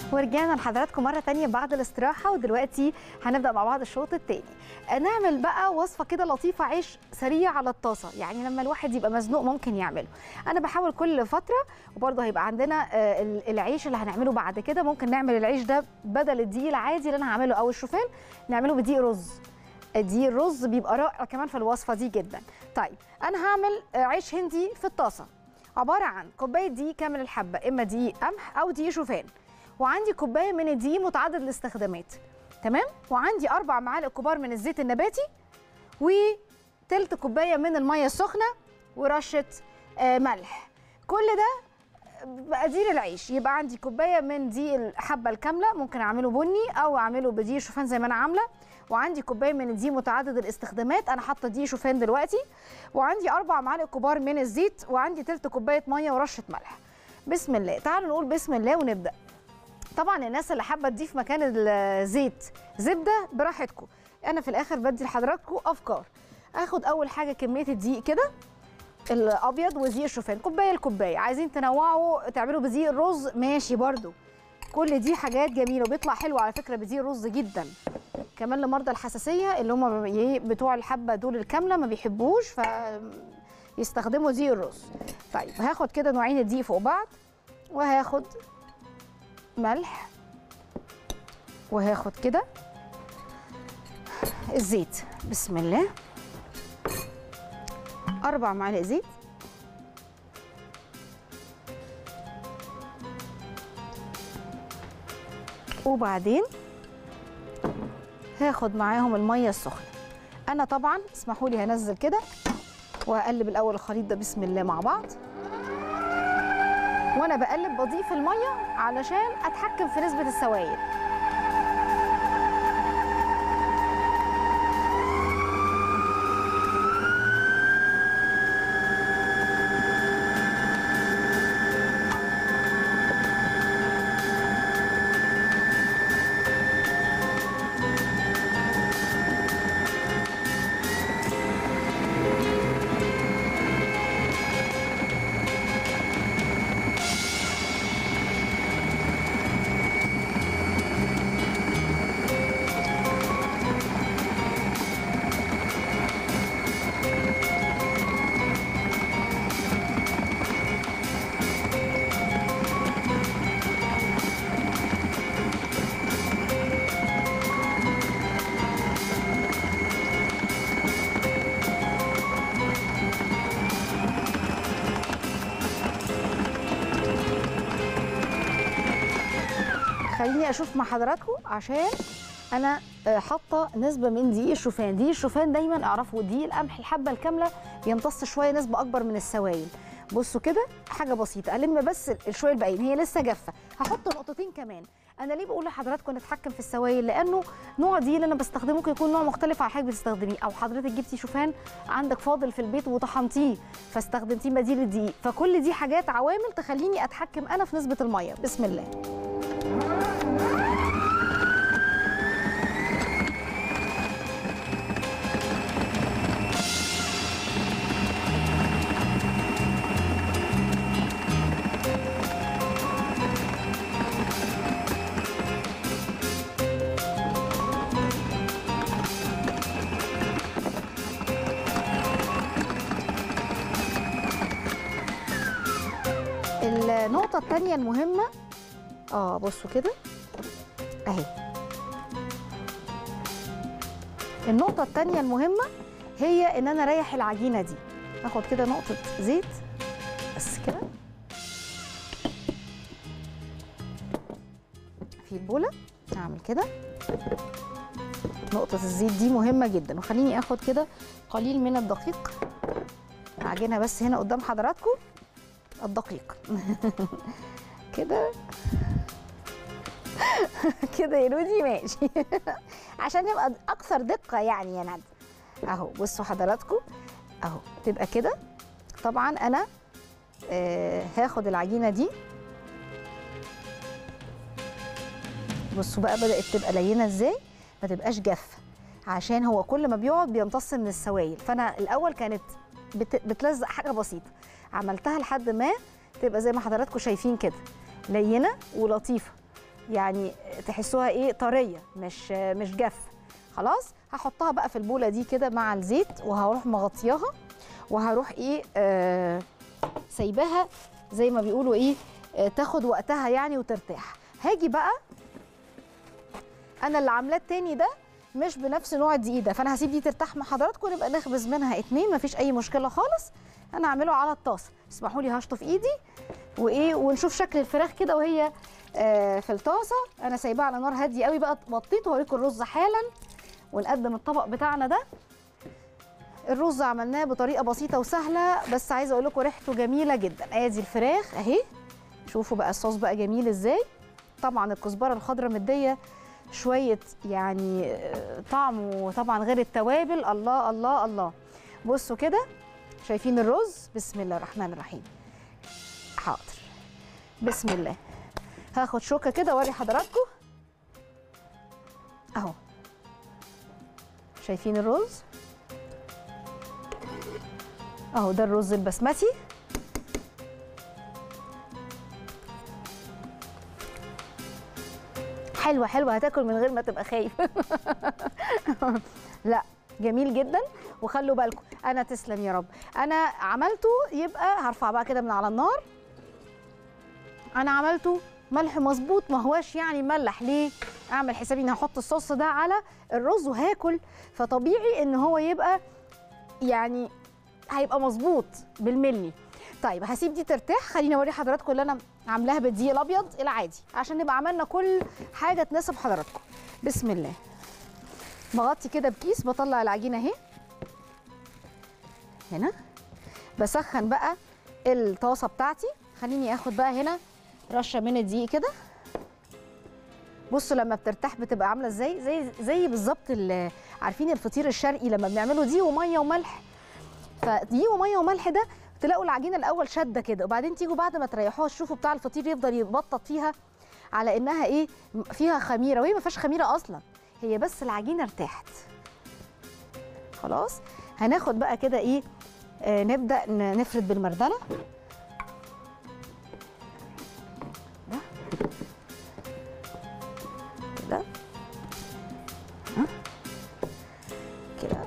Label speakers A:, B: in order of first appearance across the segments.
A: ورجعنا لحضراتكم مرة تانية بعد الاستراحة ودلوقتي هنبدأ مع بعض الشوط التاني نعمل بقى وصفة كده لطيفة عيش سريع على الطاسة يعني لما الواحد يبقى مزنوق ممكن يعمله أنا بحاول كل فترة وبرضه هيبقى عندنا آه، ال- العيش اللي هنعمله بعد كده ممكن نعمل العيش ده بدل الدقيق العادي اللي أنا هعمله أو الشوفان نعمله بدقيق رز دي الرز بيبقى رائع كمان في الوصفة دي جدا طيب أنا هعمل آه، عيش هندي في الطاسة عبارة عن كوباية دقيق كامل الحبة إما دقيق قمح أو دقيق شوفان وعندي كوبايه من الدقيق متعدد الاستخدامات تمام وعندي اربع معالق كبار من الزيت النباتي وتلت كوبايه من الميه السخنه ورشه آه، ملح كل ده بقدير العيش يبقى عندي كوبايه من دقيق الحبه الكامله ممكن اعمله بني او اعمله بدقيق شوفان زي ما انا عامله وعندي كوبايه من الدقيق متعدد الاستخدامات انا حاطه دقيق شوفان دلوقتي وعندي اربع معالق كبار من الزيت وعندي تلت كوبايه ميه ورشه نملح بسم الله تعالوا نقول بسم الله ونبدا طبعا الناس اللي حابه تضيف مكان الزيت زبده براحتكم انا في الاخر بدي لحضراتكم افكار اخد اول حاجه كميه الدقيق كده الابيض ودقيق الشوفان كوبايه لكوبايه عايزين تنوعوا تعملوا بدقيق الرز ماشي برضو كل دي حاجات جميله وبيطلع حلو على فكره بدقيق الرز جدا كمان لمرضى الحساسيه اللي هم بتوع الحبه دول الكامله ما بيحبوش ف يستخدموا دقيق الرز طيب هاخد كده نوعين الدقيق فوق بعض وهاخد ملح وهاخد كده الزيت بسم الله أربع معالق زيت وبعدين هاخد معاهم المية السخنة أنا طبعا اسمحوا لي هنزل كده وهقلب الأول الخليط ده بسم الله مع بعض وانا بقلب بضيف الميه علشان اتحكم في نسبه السوائل خليني اشوف مع حضراتكم عشان انا آه، حاطه نسبه من دقيق الشوفان دقيق الشوفان دايما اعرفوا دقيق القمح الحبه الكامله بيمتص شويه نسبه اكبر من السوائل بصوا كده حاجه بسيطه الم بس الشويه الباقيين هي لسه جافه هحط نقطتين كمان انا ليه بقول لحضراتكم نتحكم في السوائل لانه نوع دي اللي انا بستخدمه ممكن يكون نوع مختلف عن حضرتك بتستخدميه او حضرتك جبتي شوفان عندك فاضل في البيت وطحنتيه فاستخدمتيه بديل الدقيق فكل دي حاجات عوامل تخليني اتحكم انا في نسبه الميه بسم الله النقطة التانية المهمة اه بصوا كده اهي النقطة التانية المهمة هي ان انا اريح العجينة دي اخد كده نقطة زيت بس كده في البولة اعمل كده نقطة الزيت دي مهمة جدا وخليني اخد كده قليل من الدقيق عجينة بس هنا قدام حضراتكم الدقيق كده كده يا رودي ماشي عشان نبقى اكثر دقه يعني يا ندى اهو بصوا حضراتكم اهو تبقى كده طبعا انا آه هاخد العجينه دي بصوا بقى بدات تبقى لينه ازاي ما تبقاش جافه عشان هو كل ما بيقعد بيمتص من السوائل فانا الاول كانت بت- بتلزق حاجه بسيطه عملتها لحد ما تبقى زي ما حضراتكم شايفين كده لينه ولطيفه يعني تحسوها ايه طريه مش مش جافه خلاص هحطها بقى في البوله دي كده مع الزيت وهروح مغطياها وهروح ايه آه سايباها زي ما بيقولوا ايه آه تاخد وقتها يعني وترتاح هاجي بقى انا اللي عاملاه التاني ده مش بنفس نوع الدقيق ده فانا هسيب دي ترتاح مع حضراتكم نبقى نخبز منها اتنين مفيش اي مشكله خالص انا هعمله على الطاسه اسمحوا لي هشطف ايدي وايه ونشوف شكل الفراخ كده وهي آه في الطاسه انا سايباها على نار هاديه قوي بقى وطيت وهوريكم الرز حالا ونقدم الطبق بتاعنا ده الرز عملناه بطريقه بسيطه وسهله بس عايزه اقول لكم ريحته جميله جدا ادي الفراخ اهي شوفوا بقى الصوص بقى جميل ازاي طبعا الكزبره الخضراء مديه شويه يعني آه، طعم وطبعا غير التوابل الله الله الله بصوا كده شايفين الرز بسم الله الرحمن الرحيم حاضر بسم الله هاخد شوكه كده واوري حضراتكم اهو شايفين الرز اهو ده الرز البسمتي حلوه حلوه هتاكل من غير ما تبقى خايف لا جميل جدا وخلوا بالكم انا تسلم يا رب انا عملته يبقى هرفع بقى كده من على النار انا عملته ملح مظبوط ما هواش يعني ملح ليه اعمل حسابي اني هحط الصوص ده على الرز وهاكل فطبيعي ان هو يبقى يعني هيبقى مظبوط بالملي طيب هسيب دي ترتاح خليني اوري حضراتكم اللي انا عاملاها بالدقيق الابيض العادي عشان نبقى عملنا كل حاجه تناسب حضراتكم بسم الله بغطي كده بكيس بطلع العجينه اهي هنا بسخن بقى الطاسه بتاعتي خليني اخد بقى هنا رشه من الدقيق كده بصوا لما بترتاح بتبقى عامله ازاي زي زي بالظبط ال- عارفين الفطير الشرقي لما بنعمله دي وميه وملح فدي وميه وملح ده تلاقوا العجينه الاول شاده كده وبعدين تيجوا بعد ما تريحوها تشوفوا بتاع الفطير يفضل يبطط فيها على انها ايه فيها خميره وهي ما فيهاش خميره اصلا هي بس العجينه ارتاحت خلاص هناخد بقى كده ايه آه نبدا ن- نفرد بالمردله ده كده ها؟ كده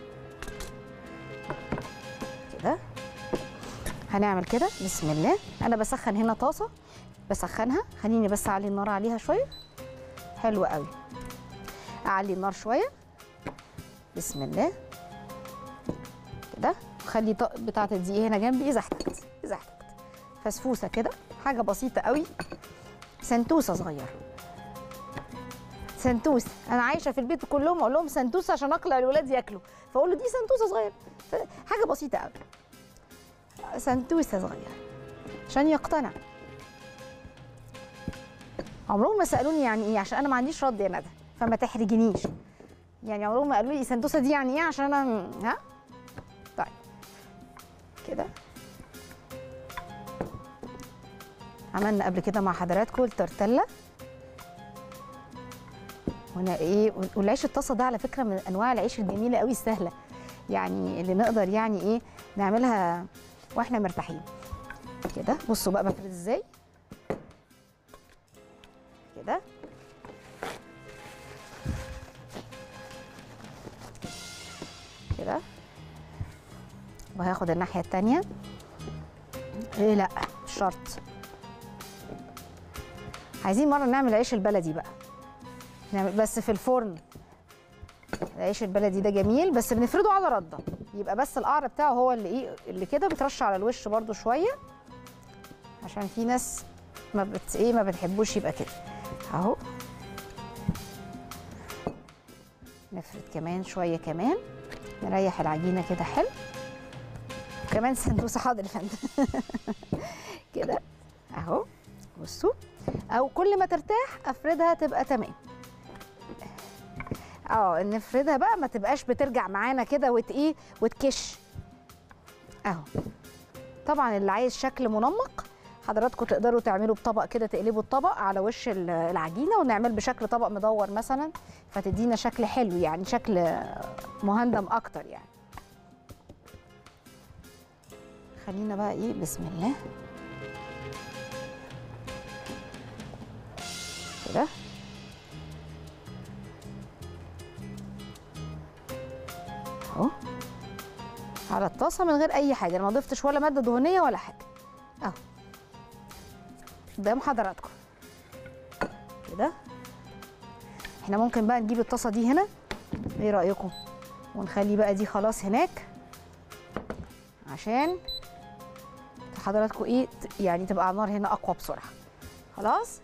A: كده هنعمل كده بسم الله انا بسخن هنا طاسه بسخنها خليني بس اعلي النار عليها شويه حلو قوي اعلي النار شويه بسم الله كده خلي طق بتاعه الدقيق هنا جنبي اذا احتجت اذا احتجت فسفوسه كده حاجه بسيطه قوي سنتوسه صغيره سنتوسه انا عايشه في البيت كلهم اقول لهم سنتوسه عشان اقلع الولاد ياكلوا فاقول له دي سنتوسه صغيره ف- حاجه بسيطه قوي سنتوسه صغيره عشان يقتنع عمرهم ما سالوني يعني ايه عشان انا ما عنديش رد يا ندى فما تحرجنيش يعني عمرهم ما قالوا لي سنتوسه دي يعني ايه عشان انا ها طيب كده عملنا قبل كده مع حضراتكم التورتيلا هنا ايه والعيش الطاسه ده على فكره من انواع العيش الجميله قوي السهله يعني اللي نقدر يعني ايه نعملها واحنا مرتاحين كده بصوا بقى بفرد ازاي كده كده وهاخد الناحيه التانيه ايه لا مش شرط عايزين مره نعمل عيش البلدي بقى نعمل بس في الفرن العيش البلدي ده جميل بس بنفرده على رده يبقى بس القعر بتاعه هو اللي ايه اللي كده بترش على الوش برده شويه عشان في ناس ما بت ايه ما بتحبوش يبقى كده اهو نفرد كمان شويه كمان نريح العجينه كده حلو كمان سندوسه حاضر يا فندم كده اهو بصوا او كل ما ترتاح افردها تبقى تمام اه نفردها بقى ما تبقاش بترجع معانا كده وت ايه وتكش اهو طبعا اللي عايز شكل منمق حضراتكم تقدروا تعملوا بطبق كده تقلبوا الطبق على وش ال- العجينه ونعمل بشكل طبق مدور مثلا فتدينا شكل حلو يعني شكل مهندم اكتر يعني خلينا بقى ايه بسم الله كده اهو على الطاسه من غير اي حاجه انا ما ضفتش ولا ماده دهنيه ولا حاجه اهو قدام حضراتكم كده احنا ممكن بقى نجيب الطاسه دي هنا ايه رايكم ونخلي بقى دي خلاص هناك عشان حضراتكم ايه ت- يعني تبقى على النار هنا اقوى بسرعه خلاص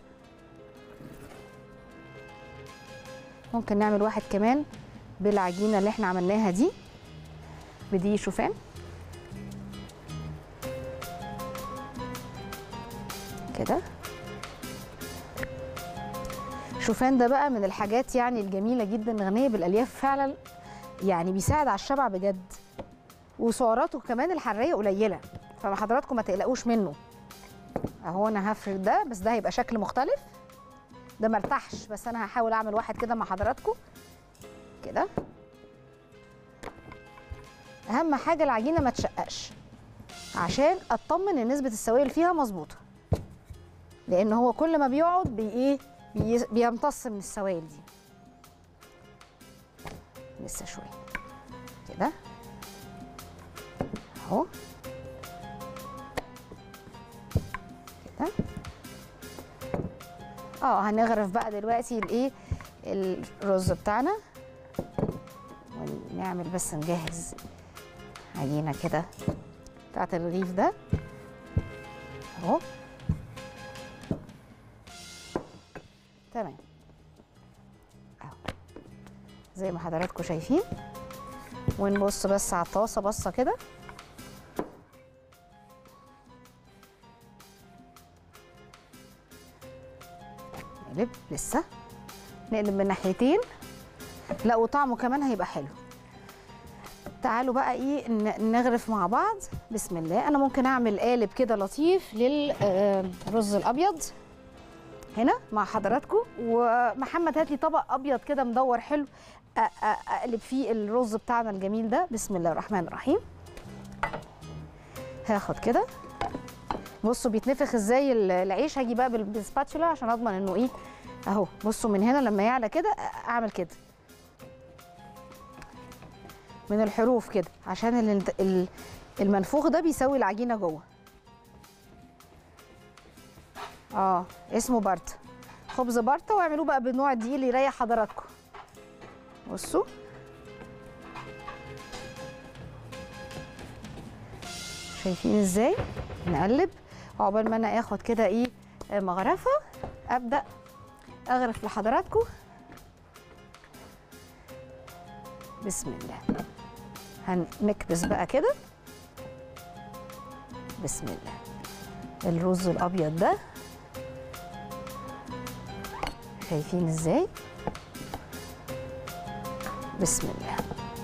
A: ممكن نعمل واحد كمان بالعجينه اللي احنا عملناها دي بدي شوفان كده شوفان ده بقى من الحاجات يعني الجميله جدا غنيه بالالياف فعلا يعني بيساعد على الشبع بجد وسعراته كمان الحراريه قليله فما حضراتكم ما تقلقوش منه اهو انا هفرد ده بس ده هيبقى شكل مختلف ده مرتاحش بس انا هحاول اعمل واحد كده مع حضراتكم كده اهم حاجه العجينه ما تشققش عشان اطمن ان نسبه السوائل فيها مظبوطه لان هو كل ما بيقعد بي ايه بي- بيمتص من السوائل دي لسه شويه كده اهو كده اه هنغرف بقى دلوقتي الايه الرز بتاعنا ونعمل بس نجهز عجينه كده بتاعت الرغيف ده اهو تمام اهو زي ما حضراتكم شايفين ونبص بس على الطاسه بصه كده نقلب لسه نقلب من ناحيتين لا وطعمه كمان هيبقى حلو تعالوا بقى ايه ن- نغرف مع بعض بسم الله انا ممكن اعمل قالب كده لطيف للرز الابيض هنا مع حضراتكم ومحمد هات لي طبق ابيض كده مدور حلو أ- أ- اقلب فيه الرز بتاعنا الجميل ده بسم الله الرحمن الرحيم هاخد كده بصوا بيتنفخ ازاي ال- العيش هاجي بقى بال- بالسباتشولا عشان اضمن انه ايه اهو بصوا من هنا لما يعلى كده أ- اعمل كده من الحروف كده عشان الانت- ال- المنفوخ ده بيسوي العجينه جوه اه اسمه بارتا خبز بارتا واعملوه بقى بالنوع الدقيق اللي يريح حضراتكم بصوا شايفين ازاي نقلب عقبال ما انا اخد كده ايه مغرفه ابدا اغرف لحضراتكم بسم الله هنكبس بقى كده بسم الله الرز الابيض ده شايفين ازاي بسم الله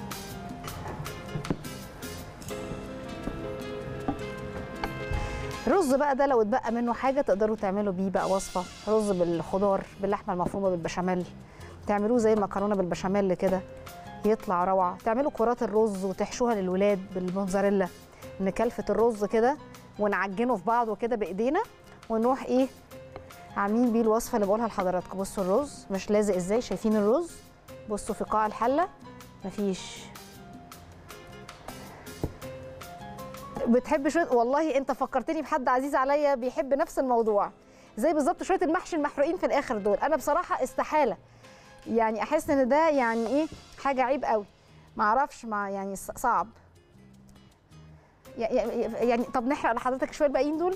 A: الرز بقى ده لو اتبقى منه حاجه تقدروا تعملوا بيه بقى وصفه رز بالخضار باللحمه المفرومه بالبشاميل تعملوه زي المكرونه بالبشاميل كده يطلع روعه تعملوا كرات الرز وتحشوها للولاد بالموتزاريلا نكلفه الرز كده ونعجنه في بعضه كده بايدينا ونروح ايه عاملين بيه الوصفه اللي بقولها لحضراتكم بصوا الرز مش لازق ازاي شايفين الرز بصوا في قاع الحله مفيش بتحب شويه والله انت فكرتني بحد عزيز عليا بيحب نفس الموضوع زي بالظبط شويه المحشي المحروقين في الاخر دول انا بصراحه استحاله يعني احس ان ده يعني ايه حاجه عيب قوي ما اعرفش مع يعني ص- صعب يع- يع- يعني طب نحرق لحضرتك شويه الباقيين دول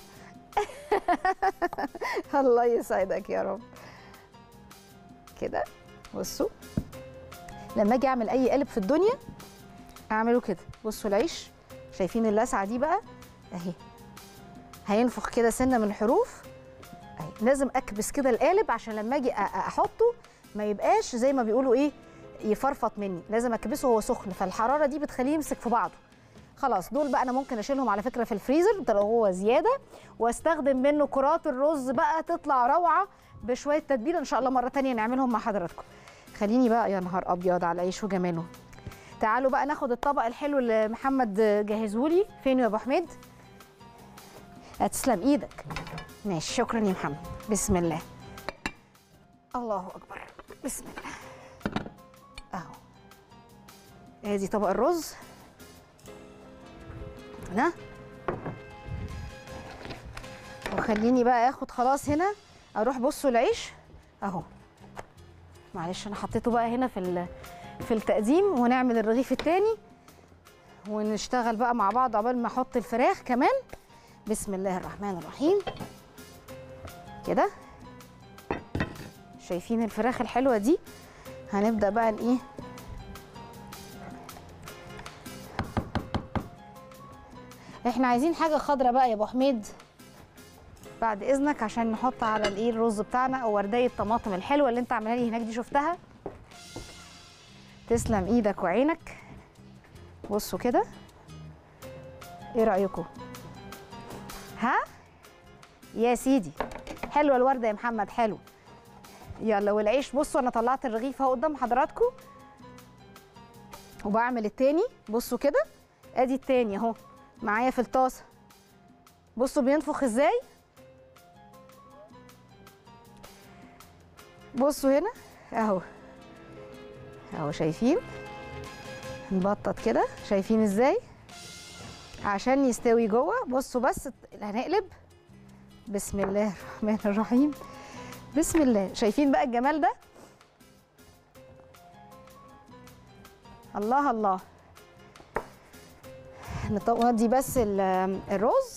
A: الله يسعدك يا رب كده بصوا لما اجي اعمل اي قالب في الدنيا اعمله كده بصوا العيش شايفين اللسعه دي بقى اهي هينفخ كده سنه من الحروف اهي لازم اكبس كده القالب عشان لما اجي أ- أ- احطه ما يبقاش زي ما بيقولوا ايه يفرفط مني لازم اكبسه وهو سخن فالحراره دي بتخليه يمسك في بعضه خلاص دول بقى انا ممكن اشيلهم على فكره في الفريزر ده لو هو زياده واستخدم منه كرات الرز بقى تطلع روعه بشويه تتبيله ان شاء الله مره تانية نعملهم مع حضراتكم خليني بقى يا نهار ابيض على العيش وجماله تعالوا بقى ناخد الطبق الحلو اللي محمد جهزهولي فين يا ابو حميد تسلم ايدك ماشي شكرا يا محمد بسم الله الله اكبر بسم الله اهو ادي طبق الرز هنا وخليني بقى اخد خلاص هنا اروح بصوا العيش اهو معلش انا حطيته بقى هنا في ال- في التقديم ونعمل الرغيف التاني ونشتغل بقى مع بعض عقبال ما احط الفراخ كمان بسم الله الرحمن الرحيم كده شايفين الفراخ الحلوه دي هنبدا بقى ن- ايه احنا عايزين حاجه خضرة بقى يا ابو حميد بعد اذنك عشان نحط على الايه الرز بتاعنا او ورديه الطماطم الحلوه اللي انت عاملها لي هناك دي شفتها تسلم ايدك وعينك بصوا كده ايه رايكم ها يا سيدي حلوه الورده يا محمد حلو يلا والعيش بصوا انا طلعت الرغيف اهو قدام حضراتكم وبعمل التاني بصوا كده ادي التاني اهو معايا في الطاسه بصوا بينفخ ازاي بصوا هنا اهو اهو شايفين نبطط كده شايفين ازاي عشان يستوي جوه بصوا بس هنقلب بسم الله الرحمن الرحيم بسم الله شايفين بقى الجمال ده الله الله نط- ندي بس ال- الرز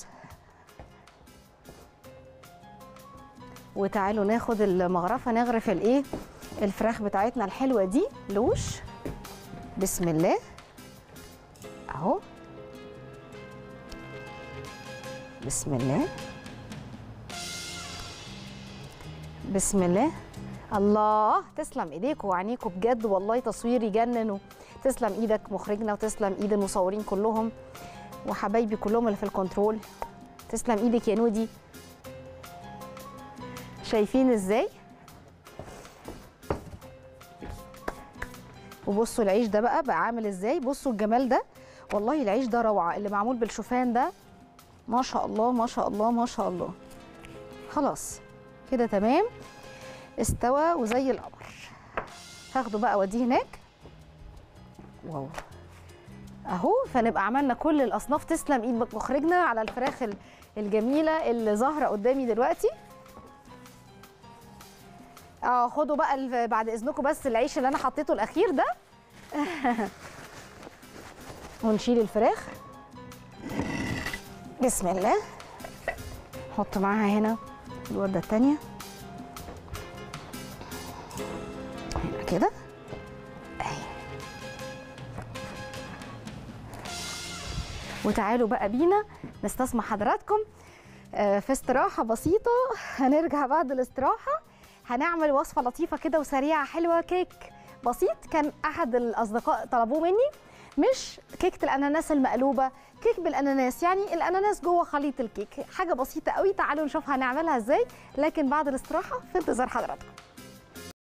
A: وتعالوا ناخد المغرفه نغرف الايه الفراخ بتاعتنا الحلوه دي لوش بسم الله اهو بسم الله بسم الله الله تسلم ايديكم وعينيكم بجد والله تصوير يجنن تسلم ايدك مخرجنا وتسلم ايد المصورين كلهم وحبايبي كلهم اللي في الكنترول تسلم ايدك يا نودي شايفين ازاي وبصوا العيش ده بقى بقى عامل ازاي بصوا الجمال ده والله العيش ده روعه اللي معمول بالشوفان ده ما شاء الله ما شاء الله ما شاء الله خلاص كده تمام استوى وزي القمر هاخده بقى اوديه هناك واو اهو فنبقى عملنا كل الاصناف تسلم ايد مخرجنا على الفراخ ال- الجميله اللي ظاهره قدامي دلوقتي اه خدوا بقى ال- بعد اذنكم بس العيش اللي انا حطيته الاخير ده ونشيل الفراخ بسم الله نحط معاها هنا الورده التانيه هنا كده اهي وتعالوا بقى بينا نستسمع حضراتكم آه، في استراحة بسيطة هنرجع بعد الاستراحة هنعمل وصفة لطيفة كده وسريعة حلوة كيك بسيط كان أحد الأصدقاء طلبوه مني مش كيكة الأناناس المقلوبة كيك بالأناناس يعني الأناناس جوه خليط الكيك حاجة بسيطة قوي تعالوا نشوف هنعملها ازاي لكن بعد الاستراحة في انتظار حضراتكم